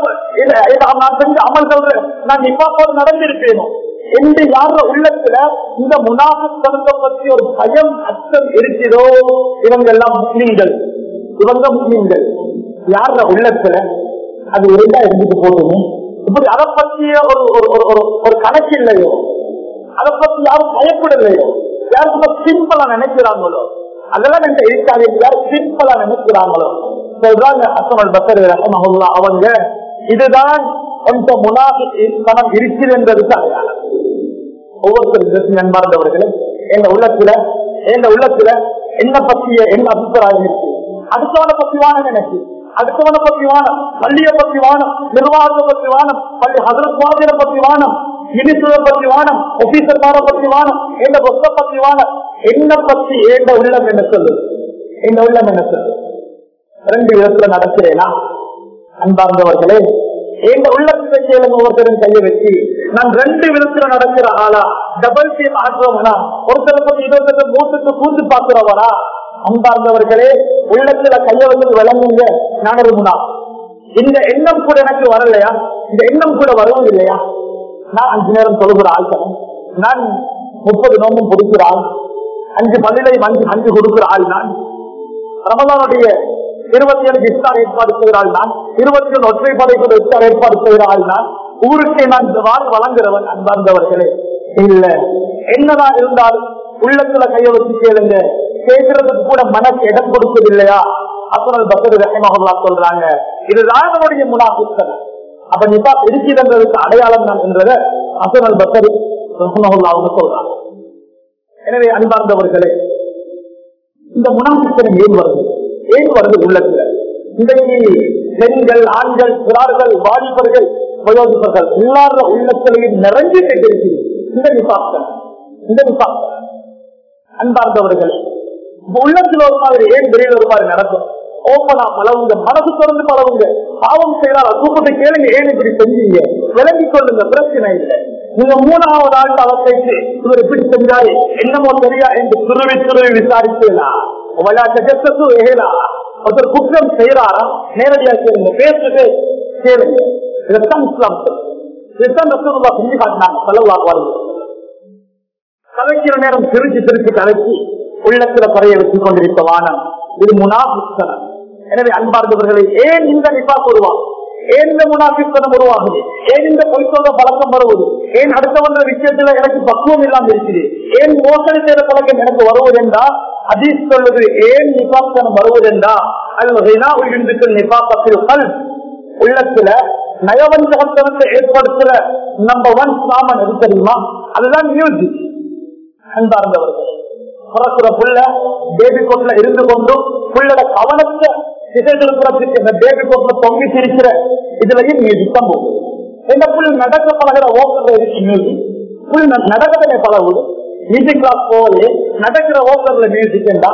நான் செஞ்ச அமல்கள் நான் நிப்பாப்போடு நடந்திருப்பேனோ என்று யார உள்ளத்துல இந்த முனாஃபித்தனத்தை பற்றி ஒரு பயம் அச்சம் இருக்கிறதோ இவங்க எல்லாம் முஸ்லீம்கள் இவங்க முஸ்லீம்கள் யார உள்ளத்துல அது இருந்தா இருந்துட்டு போதுமே இப்படி அதை பற்றிய ஒரு ஒரு ஒரு- ஒரு ஒரு கணக்கு இல்லையோ அதை பத்தி யாரும் பயப்படலையோ யாரும் ரொம்ப சிம்பிளா நினைக்கிறாங்களோ அதெல்லாம் என்கிட்ட இருக்காது யாரும் சிம்பிளா நினைக்கிறாங்களோ சொல்றாங்க அசமல் பக்கர் ரஹமஹுல்லா அவங்க இதுதான் கொஞ்ச முனாஃபி தனம் இருக்குது என்பதுக்கு அடையாளம் ஒவ்வொருத்தரும் நண்பார்ந்தவர்களே எங்க உள்ளத்துல எங்க உள்ளத்துல என்ன பற்றிய என்ன அபிப்பிராயம் இருக்கு அடுத்தவனை பத்தி வானம் எனக்கு அடுத்தவனை பத்தி வானம் பள்ளிய பத்தி வானம் நிர்வாகத்தை பத்தி வானம் பள்ளி ஹசரத்வாதியை பத்தி வானம் மினிஸ்டரை பத்தி வானம் ஆபீசர்மாரை பத்தி வானம் எங்க பொத்த பத்தி வானம் என்ன பத்தி எங்க உள்ளம் என்ன சொல்லு எங்க உள்ளம் என்ன சொல்லு ரெண்டு விதத்துல நடக்கிறேனா அன்பார்ந்தவர்களே எங்க உள்ளத்துல கேளுங்க ஒருத்தரும் கையை வச்சு நான் ரெண்டு விதத்துல நடக்கிற ஆளா டபுள் டீம் ஆடுறவனா ஒருத்தரை பத்தி இன்னொருத்தர் மூட்டுக்கு கூந்து பாக்குறவனா அன்பார்ந்தவர்களே உள்ளத்துல கைய வந்து விளங்குங்க நான் ஒரு முனா இந்த எண்ணம் கூட எனக்கு வரலையா இந்த எண்ணம் கூட வரவும் இல்லையா நான் அஞ்சு நேரம் தொழுகிற ஆள் தான். நான் முப்பது நோம்பும் கொடுக்கிற ஆள் அஞ்சு பதிலை அஞ்சு அஞ்சு கொடுக்கிற ஆள் நான் ரமலானுடைய இருபத்தி ஏழு இஃப்தார் ஏற்பாடு செய்கிறாள் நான் இருபத்தி ஏழு ஒற்றை படைக்கு இஃப்தார் ஏற்பாடு செய்கிறாள் நான் ஊருக்கே நான் இந்த வாழ் வழங்குறவன் அன்பார்ந்தவர்களே இல்ல என்னதான் இருந்தாலும் உள்ளத்துல கைய வச்சு கேளுங்க கேட்கறதுக்கு கூட மனசு இடம் கொடுப்பது இல்லையா அப்புறம் பக்கத்து ரஹமஹல்லா சொல்றாங்க இதுதான் நம்முடைய முனாபித்தன் அப்ப நிபா இருக்கிறதுக்கு அடையாளம் தான் என்றத அசனல் பக்கர் ரஹமஹல்லா அவங்க சொல்றாங்க எனவே அன்பார்ந்தவர்களே இந்த முனாபித்தனம் ஏன் வருது ஏன் வருது உள்ளத்துல இன்றைக்கு பெண்கள் ஆண்கள் சிறார்கள் வாலிபர்கள் வயோதிபர்கள் எல்லார உள்ளத்திலையும் நிறைஞ்சு கேட்டிருக்கிறது இந்த நிசாப்தம் இந்த நிசாப்தம் அன்பார்ந்தவர்கள் இப்ப உள்ளத்துல ஒரு மாதிரி ஏன் வெளியில ஒரு மாதிரி நடக்கும் ஓப்பனா பழவுங்க மனசு திறந்து பழவுங்க பாவம் செய்யலாம் கூப்பிட்டு கேளுங்க ஏன் இப்படி செஞ்சீங்க விளங்கிக் கொள்ளுங்க பிரச்சனை இல்லை நீங்க மூணாவது ஆண்டு அவர் பேசி இவர் இப்படி செஞ்சாரு என்னமோ தெரியா என்று துருவி துருவி விசாரிக்கலாம் விளையாட்டு ஏகலா ஒருத்தர் குற்றம் செய்யறாரா நேரடியா கேளுங்க பேசுறது கேளுங்க இதத்தான் இஸ்லாம் சொல்லுது. இதுதான் ரசூலுல்லாஹ் செஞ்சு காட்டினாங்க ஸல்லல்லாஹு அலைஹி வஸல்லம். கலைக்கிற நேரம் சிரிச்சு சிரிச்சு கலைச்சி உள்ளத்துல பறைய வச்சுக் கொண்டிருக்க வானம் இது முனாபித்தனம் எனவே அன்பார்ந்தவர்களை ஏன் இந்த நிபா உருவா ஏன் இந்த முனாபித்தனம் உருவாகுது ஏன் இந்த பொய் சொல்ற பழக்கம் வருவது ஏன் அடுத்தவன்ற விஷயத்துல எனக்கு பக்குவம் இல்லாம இருக்குது ஏன் மோசடி செய்த பழக்கம் எனக்கு வருவதென்றா அதீஸ் சொல்லுது ஏன் நிபாத்தனம் வருவதென்றா அல்லது இந்துக்கள் நிபாக்கத்தில் உள்ளத்துல நயவஞ்சகத்தனத்தை ஏற்படுத்துற நம்பர் ஒன் சாமன் எது தெரியுமா அதுதான் மியூசிக் அன்பார்ந்தவர்கள் பிறக்கிற புள்ள பேபி கோட்ல இருந்து கொண்டு புள்ளோட கவனத்தை திசை திருப்புறத்துக்கு இந்த பேபி கோட்ல தொங்கி சிரிக்கிற இதுலயும் மியூசிக் தான் போகுது இந்த புல் நடக்க பழகிற ஓக்கர்ல இருக்கு மியூசிக் புல் நடக்கவே பழகுது மியூசிக் கிளாஸ் போகலே நடக்கிற ஓக்கர்ல மியூசிக் என்றா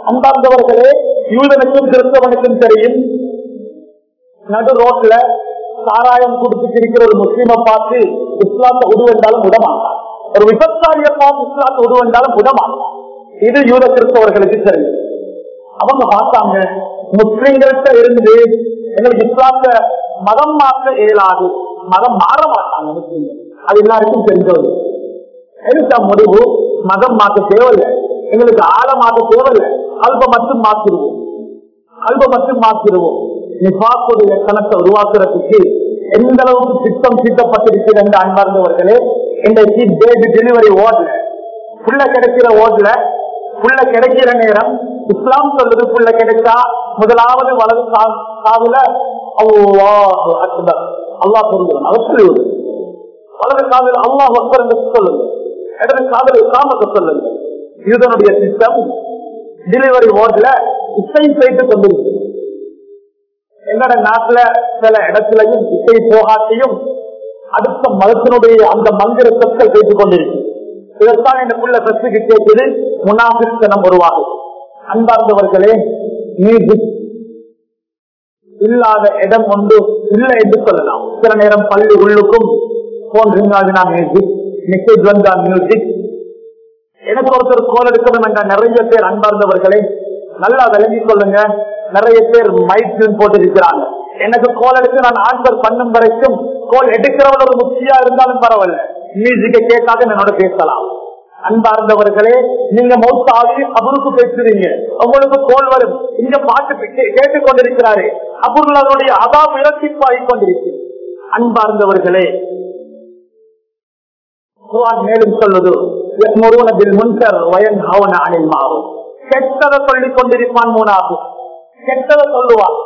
அன்பார்ந்தவர்களே யூதனுக்கும் கிறிஸ்தவனுக்கும் தெரியும் நடு ரோட்ல சாராயம் குடிச்சிட்டு இருக்கிற ஒரு முஸ்லீமை பார்த்து இஸ்லாத்தை உருவென்றாலும் விடமாட்டான் ஒரு விபச்சாரிய பார்த்து இஸ்லாத்தை உருவென்றாலும் விடமாட்டான் இது யூத கிறிஸ்தவர்களுக்கு தெரியும் அவங்க பார்த்தாங்க முஸ்லிம்கள்ட்ட இருந்து எங்களுக்கு இஸ்லாத்த மதம் மாற்ற இயலாது மதம் மாற மாட்டாங்க முஸ்லிம்கள் அது எல்லாருக்கும் தெரிஞ்சது எடுத்த முடிவு மதம் மாற்ற தேவையில்லை எங்களுக்கு ஆழ மாற்ற தேவையில்லை அல்ப மட்டும் மாற்றிடுவோம் அல்ப மட்டும் மாற்றிடுவோம் நிபாக்குடைய கணத்தை உருவாக்குறதுக்கு எந்த அளவுக்கு திட்டம் தீட்டப்பட்டிருக்கிறது என்று அன்பார்ந்தவர்களே இன்றைக்கு பேபி டெலிவரி வார்டுல புள்ள கிடைக்கிற வார்டுல புள்ள கிடைக்கிற நேரம் இஸ்லாம் சொல்றது புள்ள கிடைச்சா முதலாவது வலது கா- காதுல அல்லாஹ் அக்பர் அல்லாஹ் சொல்லுவோம் அவர் சொல்லுவது வலது காதல் அல்லாஹ் அக்பர் என்று சொல்லுங்க இடது காதல் இஸ்லாமத்தை சொல்லுங்க யூதனுடைய திட்டம் டெலிவரி வார்டுல இசை செய்து கொண்டிருக்கு எங்கட நாட்டுல சில இடத்துலயும் இசை போகாட்டையும் அடுத்த மதத்தினுடைய அந்த மந்திர சொற்கள் பேசிக் கொண்டிருக்கு இதற்கான எனக்குள்ள பிரச்சனைக்கு கேட்குது முனாபித்தனம் உருவாகும் அன்பார்ந்தவர்களே மியூசிக் இல்லாத இடம் ஒன்று இல்லை என்று சொல்லலாம் சில நேரம் பள்ளி உள்ளுக்கும் போன் ரிங்காகினா மியூசிக் மெசேஜ் வந்தா மியூசிக் எனக்கு ஒருத்தர் கோல் எடுக்கணும் என்ற நிறைய பேர் அன்பார்ந்தவர்களே நல்லா விளங்கிக் கொள்ளுங்க நிறைய பேர் மைக் போட்டிருக்கிறாங்க எனக்கு கோல் எடுத்து நான் ஆன்சர் பண்ணும் வரைக்கும் கோல் எடுக்கிறவங்க ஒரு முக்கியா இருந்தாலும் பரவாயில்ல மியூசிக்கை கேட்காத என்னோட பேசலாம் அன்பார்ந்தவர்களே நீங்க மௌத்தாவி அவருக்கு பேசுறீங்க உங்களுக்கு கோல் வரும் இங்க பாட்டு கே- கேட்டுக் கொண்டிருக்கிறாரு அபுருள் அதனுடைய அதாப் இரட்டிப்பாகிக் கொண்டிருக்கு அன்பார்ந்தவர்களே குர்ஆன் மேலும் சொல்லுது "யأمرون بالمنكر وينهون عن المعروف." கெட்டதை சொல்லிக் கொண்டிருப்பான் மூணாவது கெட்டதை சொல்லுவான்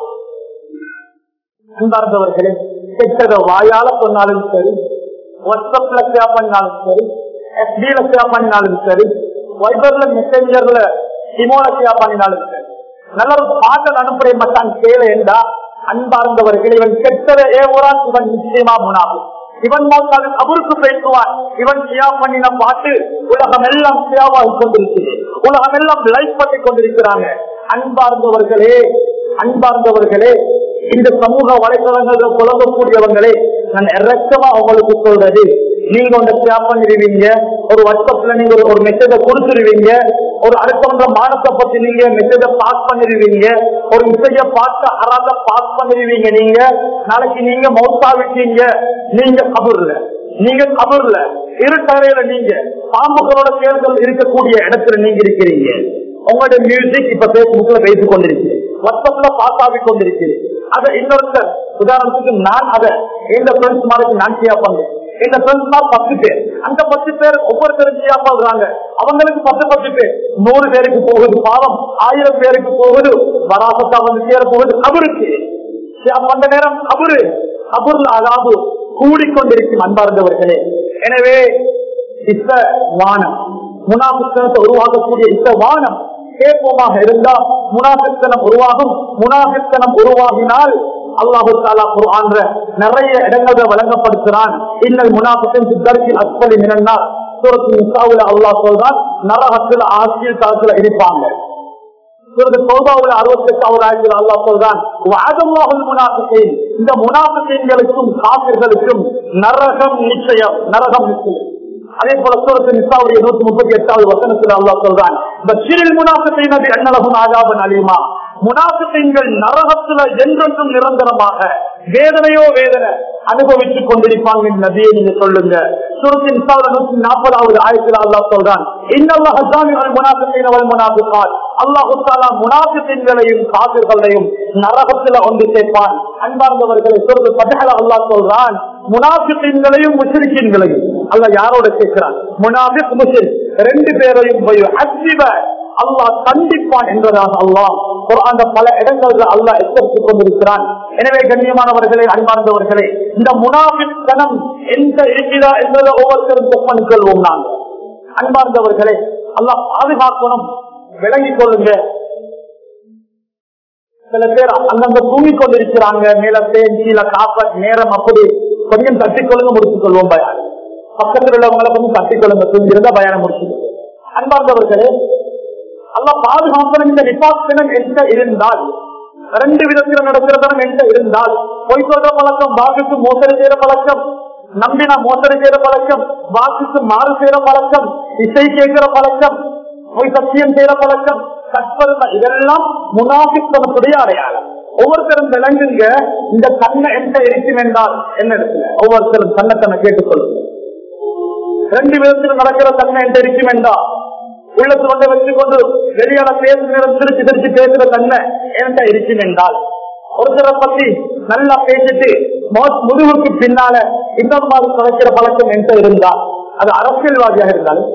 அன்பார்ந்தவர்களே கெட்டதை வாயால சொன்னாலும் சரி வாட்ஸ்அப்ல ஷேர் பண்ணாலும் சரி எஃபில ஷேர் பண்ணினாலும் சரி வைபர்ல மெசேஞ்சர்ல இமோல ஷேர் பண்ணினாலும் சரி நல்ல ஒரு பாட்டை அனுப்புறே மட்டான் கேளு என்றா அன்பார்ந்தவர்கள் இவன் கெட்டதை ஏவுறான் இவன் நிச்சயமா முனாகும் இவன் மோசாலும் அவருக்கு பேசுவான் இவன் சியா பண்ணின பாட்டு உலகம் எல்லாம் சியாவாகி கொண்டிருக்கிறது உலகம் எல்லாம் லைஃப் பண்ணி கொண்டிருக்கிறாங்க அன்பார்ந்தவர்களே அன்பார்ந்தவர்களே இந்த சமூக வலைத்தளங்களில் புலம்பக்கூடியவங்களே நான் இறக்கமா உங்களுக்கு சொல்றது நீங்க ஒன்று ஷேர் பண்ணிடுவீங்க ஒரு வாட்ஸ்அப்ல நீங்க ஒரு- ஒரு மெசேஜ கொடுத்துருவீங்க ஒரு அடுத்தவங்க மானத்தை பத்தி நீங்க மெசேஜ பாஸ் பண்ணிடுவீங்க ஒரு மெசேஜ பார்த்து அறாத பாஸ் பண்ணிடுவீங்க நீங்க நாளைக்கு நீங்க மௌத்தா விட்டீங்க நீங்க கபூர்ல நீங்க கபூர்ல இருட்டறையில நீங்க பாம்புகளோட தேர்தல் இருக்கக்கூடிய இடத்துல நீங்க இருக்கிறீங்க உங்களுடைய மியூசிக் இப்ப பேஸ்புக்ல பேசிக் கொண்டிருக்கு வாட்ஸ்அப்ல பாஸ் ஆகி கொண்டிருக்குது அதை இன்னொருத்தர் உதாரணத்துக்கு நான் அதை எந்த ஃப்ரெண்ட்ஸ் மாதிரி நான் ஷேர் பண்ணேன் இந்த ஃப்ரெண்ட்ஸ் தான் பத்து பேர் அந்த பத்து பேர் ஒவ்வொருத்தரும் ஷேர் பண்றாங்க அவங்களுக்கு பத்து பத்து பேர் நூறு பேருக்கு போகுது பாவம் ஆயிரம் பேருக்கு போகுது வராசத்தா வந்து சேர போகுது அவருக்கு ஷேர் பண்ற நேரம் அவரு அபுர்ல அதாவது கூடிக்கொண்டிருக்கும் அன்பார்ந்தவர்களே எனவே இத்த வானம் முனாபித்தனத்தை உருவாக்கக்கூடிய இத்த வானம் கேட்போமாக இருந்தா முனாபித்தனம் உருவாகும் முனாபித்தனம் உருவாகினால் அல்லாஹு தாலா குர்ஆன்ல நிறைய இடங்களை வழங்கப்படுத்துறான் இன்னல் முனாபித்தின் சித்தர்க்கில் அஸ்பலி மினன்னார் சூரத்து நிசாவுல அல்லாஹ் சொல்றான் நரகத்தில் ஆசிரியர் தளத்துல இருப்பாங்க சூரத்து தௌபாவுல அறுபத்தி எட்டாவது ஆயிரத்தில் அல்லாஹ் சொல்றான் "வஅதல்லாஹுல் முனாஃபிகீன்." இந்த முனாபிகளுக்கும் காப்பிர்களுக்கும் நரகம் நிச்சயம் நரகம் நிச்சயம் அதே போல சூரத்து நிசாவுடைய நூத்தி முப்பத்தி எட்டாவது வசனத்தில் அல்லாஹ் சொல்றான் பஷீரில் முனாஃபிகீன் அது அன்னலகும் ஆஜாபன் அலிமா முனாஃபிகீன்கள் நரகத்துல என்றென்றும் நிரந்தரமாக வேதனையோ வேதனை அனுபவித்துக் கொண்டிருப்பாங்க இந்த நபியை நீங்க சொல்லுங்க சூரத்து நிசாவுல நூத்தி நாற்பதாவது ஆயிரத்தில் அல்லாஹ் சொல்றான் இன்னல்லாஹ் ஜாமிஉல் முனாஃபிகீன வல் முனாஃபிகாத் அல்லாஹு தாலா முனாஃபிகீன்களையும் காபிர்களையும் நரகத்துல ஒன்று சேர்ப்பான் அன்பார்ந்தவர்களை சொல்றது பதகல அல்லாஹ் சொல்றான் முனாஃபிகீன்களையும் முஷ்ரிக்கீன்களையும் அல்லாஹ் யாரோட சேர்க்கிறான் முனாஃபிக் முஷ்ரிக் ரெண்டு பேரையும் போய் அசிப அல்லாஹ் கண்டிப்பான் என்பதாக அல்லாஹ் அந்த பல இடங்கள்ல அல்லாஹ் எச்சரித்துக் கொண்டிருக்கிறான் எனவே கண்ணியமானவர்களே அன்பார்ந்தவர்களே இந்த முனாஃபிக் கணம் எந்த இருக்கிறதா என்பதை ஒவ்வொருத்தரும் செக் பண்ணிக் கொள்வோம் நாங்கள் அன்பார்ந்தவர்களே அல்லாஹ் பாதுகாக்கணும் விளங்கிக் கொள்ளுங்க சில பேர் அங்கங்க தூங்கிக் கொண்டிருக்கிறாங்க மேல பேன் கீழே காப்பட் நேரம் அப்படி கொஞ்சம் தட்டிக்கொள்ளுங்க முடிச்சுக் கொள்வோம் பயான் பக்கத்தில் உள்ளவங்களை கொஞ்சம் தட்டிக்கொள்ளுங்க தூங்கி இருந்தா பயானம் முடிச்சுக்கொள்ளுங்க அன்பார்ந்தவர்களே அல்ல பாதுகாப்பனும் இந்த நிபாசனம் என்ற இருந்தால் ரெண்டு விதத்தில் நடக்கிறதனம் என்ற இருந்தால் பொய் சொல்ற பழக்கம் வாக்குக்கு மோசடி செய்யற பழக்கம் நம்பினா மோசடி செய்யற பழக்கம் வாக்குக்கு மாறு செய்யற பழக்கம் இசை கேட்கிற பழக்கம் பொய் சத்தியம் செய்யற பழக்கம் கற்பது இதெல்லாம் முனாபித்தனத்துடைய அடையாளம் ஒவ்வொருத்தரும் விளங்குங்க இந்த கண்ணை எந்த இருக்கும் என்றால் என்ன இடத்துல ஒவ்வொருத்தரும் தன்னை தன்னை கேட்டுக்கொள்ளுங்க ரெண்டு விதத்தில் நடக்கிற தன்மை எந்த இருக்கும் என்றால் உள்ளத்து கொண்டு வச்சு கொண்டு வெளியான பேசுகிற திருச்சி திருச்சி பேசுற தன்மை என்கிட்ட இருக்கும் என்றால் ஒருத்தரை பத்தி நல்லா பேசிட்டு மோ- முதுகுக்கு பின்னால இந்த மாதிரி குறைக்கிற பழக்கம் என்கிட்ட இருந்தால் அது அரசியல்வாதியாக இருந்தாலும்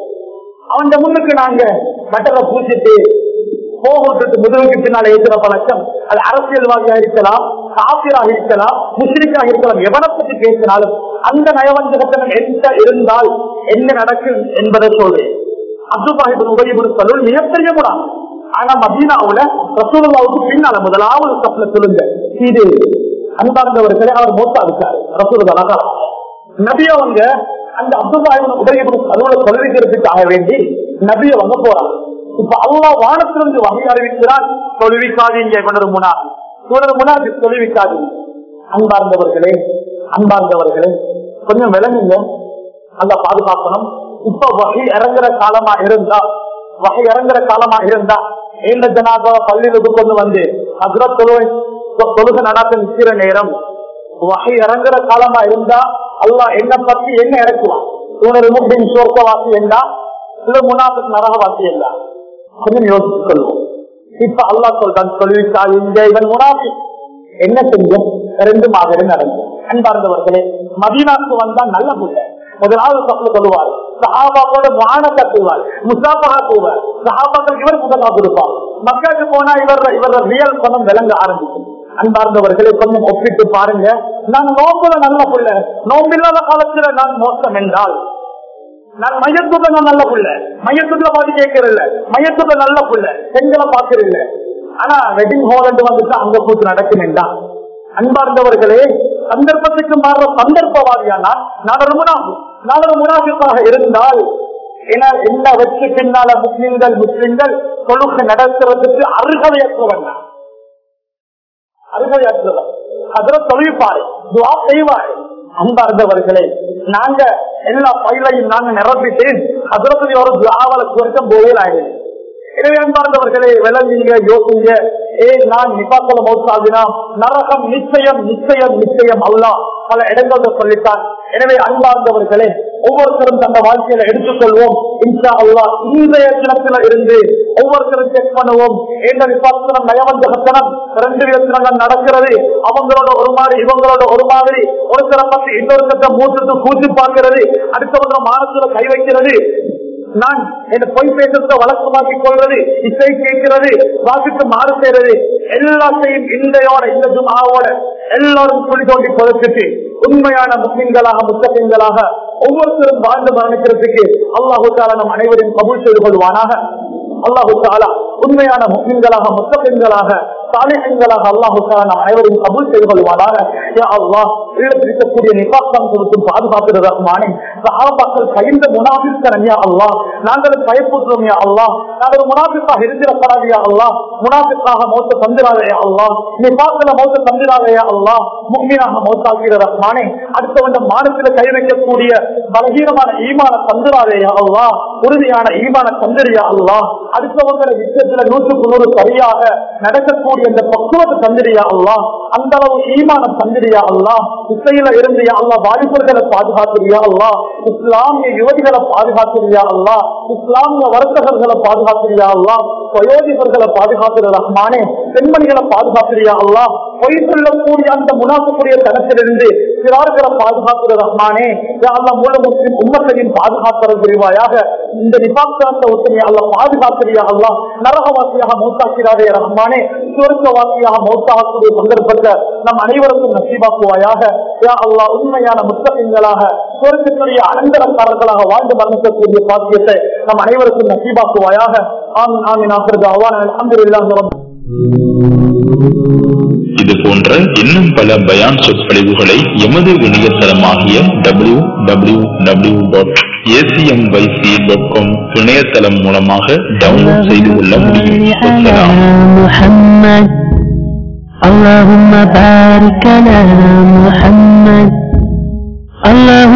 அவன் முன்னுக்கு நாங்க மட்டரை பூசிட்டு போகிட்டு முதுகுக்கு பின்னால ஏற்றுற பழக்கம் அது அரசியல்வாதியாக இருக்கலாம் காப்பிராக இருக்கலாம் முஸ்லிக்காக இருக்கலாம் எவனை பற்றி பேசினாலும் அந்த நயவஞ்சகத்தனம் எந்த இருந்தால் என்ன நடக்கும் என்பதை சொல்றேன் அப்துல்லாஹிபின் உபயோகம் சொல்லுள் மிகப்பெரிய குணம் ஆனா மதீனாவுல ரசூலுல்லாவுக்கு பின்னால முதலாவது கப்பல சொல்லுங்க இது அன்பார்ந்தவர்களே அவர் மூத்தா இருக்கார் ரசூலுல்லா நபி அவங்க அந்த அப்துல்லாஹிபின் உபயோகம் அதோட தொழில்கிறதுக்காக வேண்டி நபி அவங்க போறாங்க இப்ப அல்லா வானத்திலிருந்து வகை அறிவிக்கிறான் தொழுவிக்காதீங்க கொண்டது முனா இவரது முனாது தொழுவிக்காதீங்க அன்பார்ந்தவர்களே அன்பார்ந்தவர்களே கொஞ்சம் விளங்குங்க அந்த பாதுகாக்கணும் இப்ப வகை இறங்குற காலமா இருந்தா வகை இறங்குற காலமா இருந்தா ஏந்த ஜனாதாவை பள்ளியிலுக்கு கொண்டு வந்து அதுல தொழுவை தொழுக நடாத்த நிக்கிற நேரம் வகை இறங்குற காலமா இருந்தா அல்லாஹ் என்ன பத்தி என்ன இறக்குவான் இவனது முக்கியம் சோர்க்கவாசி என்றா இல்ல முன்னாத்துக்கு நரகவாசி என்றா கொஞ்சம் யோசிச்சு கொள்வோம் இப்ப அல்லாஹ் சொல்றான் சொல்லிவிட்டா இங்க இவன் முனாபி என்ன செஞ்ச ரெண்டு மாதிரி நடந்து அன்பார்ந்தவர்களே மதீனாக்கு வந்தா நல்ல புள்ள முதலாவது தப்பு சொல்லுவார் சஹாபாக்களோட வான கட்டுவார் முசாபகா போவார் சஹாபாக்கள் இவர் முதலா கொடுப்பார் மக்களுக்கு போனா இவர் இவர் ரியல் பணம் விளங்க ஆரம்பிக்கும் அன்பார்ந்தவர்களை கொஞ்சம் ஒப்பிட்டு பாருங்க நான் நோம்புல நல்ல புள்ள நோம்பில்லாத காலத்துல நான் மோசம் என்றால் நான் மையத்துள்ள நான் நல்ல புள்ள மையத்துள்ள பாதி கேட்கறதில்ல மையத்துள்ள நல்ல புள்ள பெண்களை பாக்குறதில்ல ஆனா வெட்டிங் ஹால் என்று வந்துட்டு அங்க கூத்து நடக்கும் என்றால் அன்பார்ந்தவர்களே சந்தர்ப்பத்துக்கு மாற சந்தர்ப்பவாதியானா நான் ஒரு முனாஃபி நான் ஒரு முனாஃபிக்காக இருந்தால் ஏன்னா என்ன வச்சு பின்னால முஸ்லிம்கள் முஸ்லிம்கள் தொழுக்கு நடத்துறதுக்கு அருகதையற்றவன் நான் அருகதையற்றவன் அதில் தொழில்பாரு துவா செய்வாரு அன்பார்ந்தவர்களே நாங்க எல்லா பயிலையும் நாங்க நிரப்பிட்டு அதில் ஒரு துவாவல குறைக்கம் போவேல் ஆயிடுது எனவே அன்பார்ந்தவர்களே விளங்குங்க யோசிங்க ஏ நான் நிபாத்தல மௌத்தாகினா நரகம் நிச்சயம் நிச்சயம் நிச்சயம் அல்லா பல இடங்கள்ல சொல்லிட்டான் எனவே அன்பார்ந்தவர்களே ஒவ்வொருத்தரும் தந்த வாழ்க்கையில எடுத்துக்கொள்வோம் இன்ஷா அல்லா இன்றைய தினத்தில இருந்து ஒவ்வொருத்தரும் செக் பண்ணுவோம் ஏண்ட விபாசனம் நயவஞ்சகத்தனம் ரெண்டு விதத்தினம் நடக்கிறது அவங்களோட ஒரு மாதிரி இவங்களோட ஒரு மாதிரி ஒருத்தரை பத்தி இன்னொருத்தர மூத்தத்தை கூட்டி பார்க்கிறது அடுத்தவங்க மானத்துல கை வைக்கிறது நான் என்ன பொய் பேசுறத வழக்கமாக்கிக் கொள்வது இசை கேட்கிறது வாக்குக்கு மாறு செய்யறது எல்லாத்தையும் இந்தையோட இந்த ஜுமாவோட எல்லாரும் குழி தோண்டி புதைச்சிட்டு உண்மையான முஸ்லிம்களாக முஸ்லிம்களாக ஒவ்வொருத்தரும் வாழ்ந்து மரணிக்கிறதுக்கு அல்லாஹு தாலா நம் அனைவரையும் கபூல் செய்து கொள்வானாக அல்லாஹு தாலா உண்மையான முஸ்லிம்களாக முஸ்லிம்களாக சாலைகளாக அல்லாஹு தாலா நம் அனைவரையும் கபூல் செய்து கொள்வானாக யா அல்லாஹ் இருக்கக்கூடிய நிபாசம் கொடுத்தும் பாதுகாப்பு ரஹ்மானே சஹாபாக்கள் கைந்த முனாபித்தனம் யா அல்லாஹ் நாங்கள் பயப்படுறோம் யா அல்லாஹ் நாங்கள் முனாபிக்காக இருந்திடப்படாது யா அல்லாஹ் முனாபிக்காக மௌத்த தந்திராத யா அல்லாஹ் நிபாசல மௌத்த தந்திராத யா அல்லாஹ் முக்மீனாக மௌத்தாக்கிற ரஹ்மானே அடுத்தவண்ட மானத்தில் கை வைக்கக்கூடிய பலகீனமான ஈமான தந்திராதே யா அல்லாஹ் உறுதியான ஈமான தந்திரியா அல்லாஹ் அடுத்தவங்களை விஷயத்துல நூற்றுக்கு நூறு சரியாக நடக்கக்கூடிய அந்த பக்குவத்தை தந்திரியா அல்லாஹ் அந்த அளவு ஈமான தந்திரியா அல்லாஹ் இசையில இருந்து யா அல்லாஹ் வாலிபர்களை பாதுகாக்கிறியா அல்லாஹ் இஸ்லாமிய யுவதிகளை பாதுகாக்கிறியா அல்லாஹ் இஸ்லாமிய வர்த்தகர்களை பாதுகாக்கிறியா அல்லாஹ் வயோதிபர்களை பாதுகாக்கிற ரஹ்மானே பெண்மணிகளை பாதுகாக்கிறியா அல்லாஹ் பொய் சொல்லக்கூடிய அந்த முனாக்கக்கூடிய தனத்திலிருந்து சிறார்களை பாதுகாக்கிற ரஹ்மானே யா அல்லாஹ் மூல முஸ்லிம் உம்மத்தையும் பாதுகாக்கிற புரிவாயாக இந்த நிபாக்தாந்த ஒத்துமையை அல்ல பாதுகாக்கிறியா அல்லாஹ் நரகவாசியாக மௌத்தாக்கிறாரே ரஹ்மானே சுவர்க்கவாசியாக மௌத்தாகக்கூடிய சந்தர்ப்பத்தை நம் அனைவருக்கும் நசீபாக்குவாயாக யா அல்லாஹ் உண்மையான முத்தகங்களாக சுவர்க்கத்துடைய அனந்தரக்காரர்களாக வாழ்ந்து மரணிக்கக்கூடிய பாக்கியத்தை நம் அனைவருக்கும் நசீபாக்குவாயாக ஆமீன் ஆமீன் ஆகிறது அவ்வாறு அலமதுல்லாஹி ரப்பி இது போன்ற இன்னும் பல பயான் சொற்பொழிவுகளை எமது இணையதளமாகிய W W W dot ACMYC dot com இணையதளம் மூலமாக டவுன்லோட் செய்து கொள்ள முடியும் வசலாம். محمد اللهم بارك على محمد اللهم